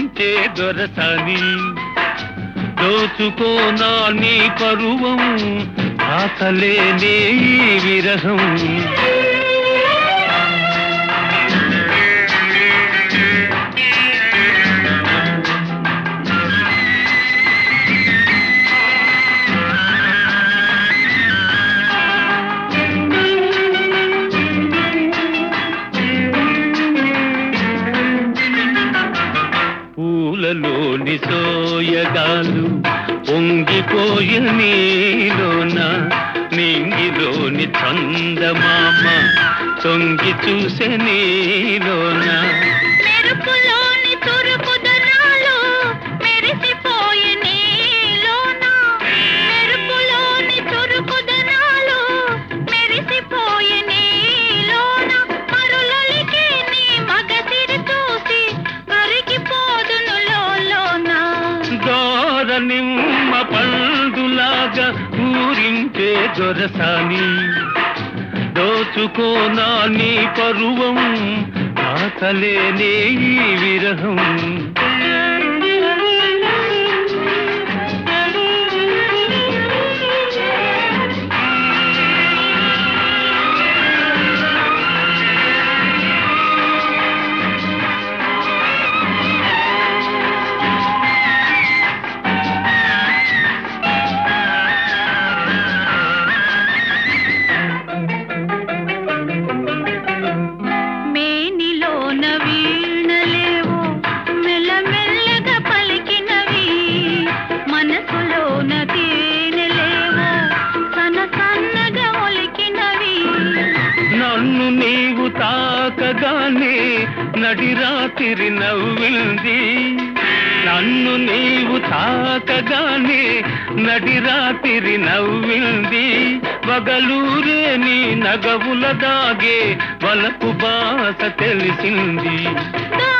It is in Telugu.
ఊరించే దొరసాని దోచుకోనా నీ పరువం ఆకలేనే ఈ విరహం పూలలోని సోయగాలు పొంగిపోయ నీలోన నింగిలోని చందమామ తొంగి చూసే నీలోన మెరుపులోని తురుపుదనాలు మెరిసిపోయే నీలోన మెరుపులోని తురుపుదనాలు మెరిసిపోయే నీలోన మరులొలికే నీ మగసిరి చూసి కరిగిపోదును లోలోన దోర నిమ్మ పండులాగా ఊరించే దొరసాని దోచుకోనా నీ పరువం ఆకలేనే ఈ విరహం మేనిలోన వీణలేవో మెల్లమెల్లగా పలికినవి మనసులోన తేనెలేవో సన్న సన్నగా ఒలికినవి నన్ను నీవు తాకగానే నడిరాతిరి నవ్వింది నన్ను నీవు తాకగానే నడిరాతిరి నవ్వింది వగలూరే నీ నగవుల దాగే వలపు బాస తెలిసింది దా